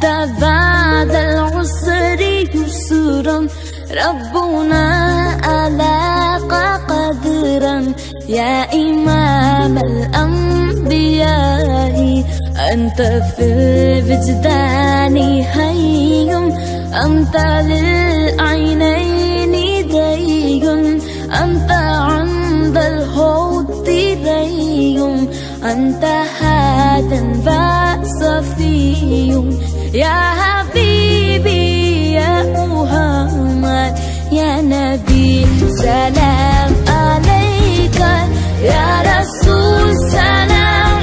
أنت بعد العسر يسرا ربنا ألاق قدرا يا إمام الأنبياء أنت في الوجدان حي أنت للعينين دي أنت عند الحوت ري أنت هادا وصفي يا حبيبي يا محمد يا نبي سلام عليك يا رسول سلام